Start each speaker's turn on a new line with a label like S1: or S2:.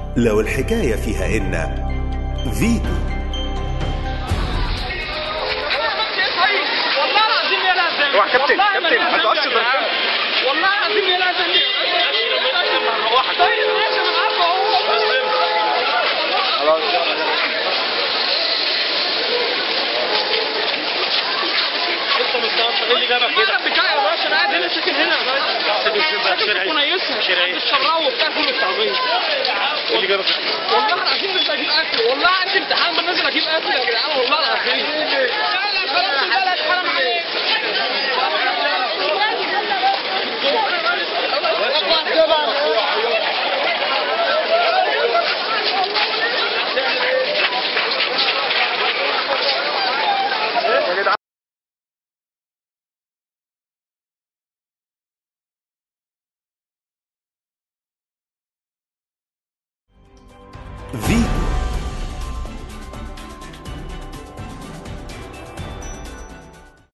S1: لو الحكاية فيها إن فيتو
S2: والله العظيم يا لازم
S3: اوعى كابتن،
S2: والله
S3: كابتن،
S2: ما
S3: ما تقعدش
S2: لازم.
S3: تضرب.
S2: والله العظيم يا لازم طيب ماشي انا عارفه هو
S4: انت مستوصف ايه اللي جابك
S2: ما
S4: كده؟
S2: انا بتاعي يا باشا انا قاعد هنا ساكن هنا يا باشا
S4: ساكن فين بقى؟
S2: ساكن في
S4: شارع ايه؟
S2: كنيسه
S4: شارع ايه؟
S2: الشراوي وبتاع كله التعبيط
S4: ايه اللي جابك؟
S2: والله العظيم نازل اجيب اكل والله عندي امتحان بنزل اجيب اكل يا جدعان والله العظيم لا لا خلاص البلد حرام عليك
S3: يا جدعان
S1: فيتو